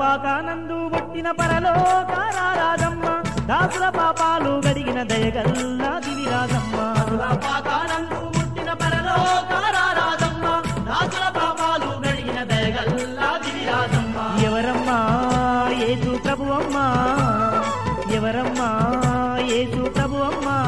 పాకానందు పుట్టిన పరలోకారాజమ్మ దాసుల పాపాలు గడిగిన దయగల్లా దివిరాజమ్మ పాకానందు పుట్టిన పరలోకారాజమ్మ దాసుల పాపాలు గడిగిన దయగల్లా దివిరాజమ్మ ఎవరమ్మా ఏసు ప్రభు అమ్మా ఎవరమ్మా ఏసు ప్రభు అమ్మా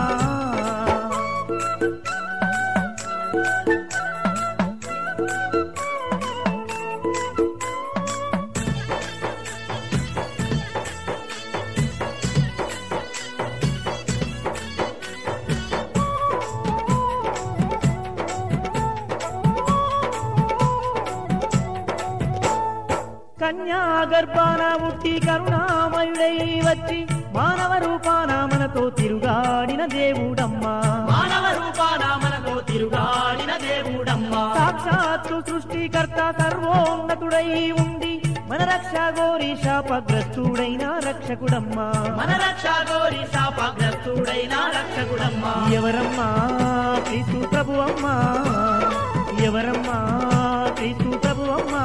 కన్యా గర్భాన పుట్టి కరుణామయుడై వచ్చి మానవ రూపాన మనతో తిరుగాడిన దేవుడమ్మా మానవ రూపాన మనతో తిరుగాడిన దేవుడమ్మ సాక్షాత్తు సృష్టికర్త సర్వోన్నతుడై ఉండి మన రక్ష గోరి శాపగ్రస్తుడైన రక్షకుడమ్మా మన రక్ష గోరి శాపగ్రస్తుడైన రక్షకుడమ్మ ఎవరమ్మా క్రీస్తు ప్రభు అమ్మా ఎవరమ్మా క్రీస్తు ప్రభు అమ్మా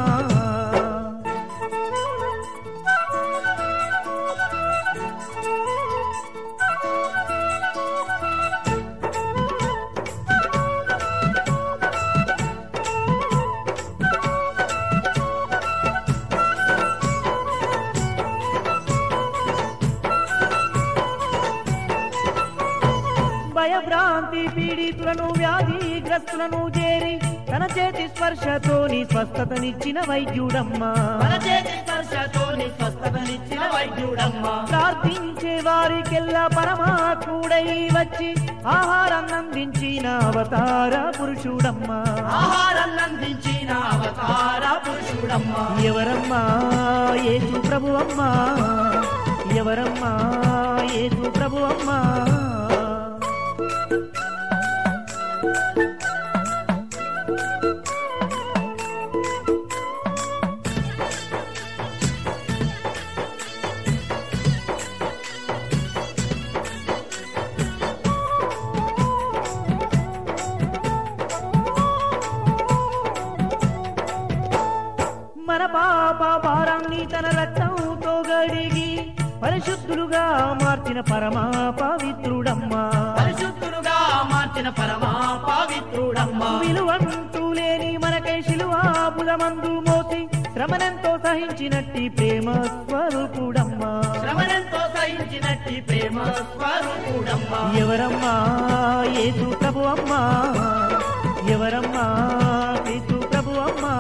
భయభ్రాంతి పీడితులను వ్యాధిగ్రస్తులను చేరి తన చేతి స్పర్శతోని స్వస్థతనిచ్చిన వైద్యుడమ్మా మన చేతి స్పర్శతోని స్వస్థతనిచ్చిన వైద్యుడమ్మ ప్రార్థించే వారికెల్లా పరమాత్ముడై వచ్చి ఆహారం అందించిన అవతార పురుషుడమ్మా ఆహారాన్నందించిన అవతార పురుషుడమ్మ ఎవరమ్మా ఏసు ప్రభు అమ్మా ఎవరమ్మా ఏసు ప్రభు అమ్మా మన పాప భారాన్ని తన రక్తంతో గడిగి పరిశుద్ధులుగా మార్చిన పరమా పవిత్రుడమ్మా పరిశుద్ధుడుగా మార్చిన పరమా పవిత్రుడమ్మ విలువంటూ లేని మనకై శిలువాపులమందు మోసి శ్రమనంతో సహించినట్టి ప్రేమ స్వరూపుడమ్మా శ్రమణంతో సహించినట్టి ప్రేమ స్వరూపుడమ్మ ఎవరమ్మా ఏసు ప్రభు అమ్మా ఎవరమ్మా ఏసు ప్రభు అమ్మా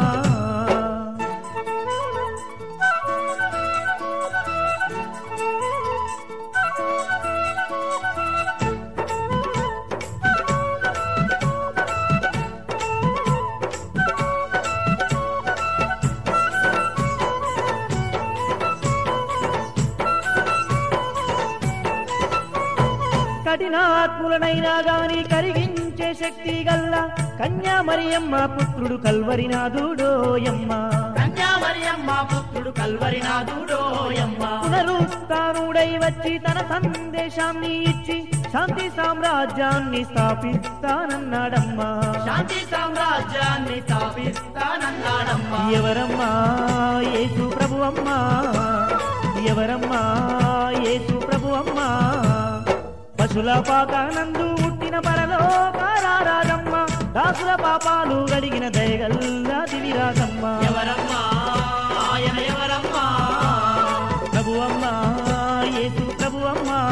కఠినాత్ములనైనా గాని కరిగించే శక్తి గల్ల కన్యా మరియమ్మ పుత్రుడు కల్వరినాథుడోయమ్మ కన్యా మరియమ్మ పుత్రుడు కల్వరినాథుడోయమ్మ పునరుత్నుడై వచ్చి తన సందేశాన్ని ఇచ్చి శాంతి సామ్రాజ్యాన్ని స్థాపిస్తానన్నాడమ్మా శాంతి సామ్రాజ్యాన్ని స్థాపిస్తానన్నాడమ్మ ఎవరమ్మా యేసు ప్రభు అమ్మా ఎవరమ్మా యేసు ప్రభు అమ్మా పశుల పాకానందు పుట్టిన పరలోకారాజమ్మ దాసుల పాపాలు గడిగిన దయగల్లా దివిరాజమ్మ ఎవరమ్మా ఆయన ఎవరమ్మా ప్రభు అమ్మా యేసు ప్రభు అమ్మా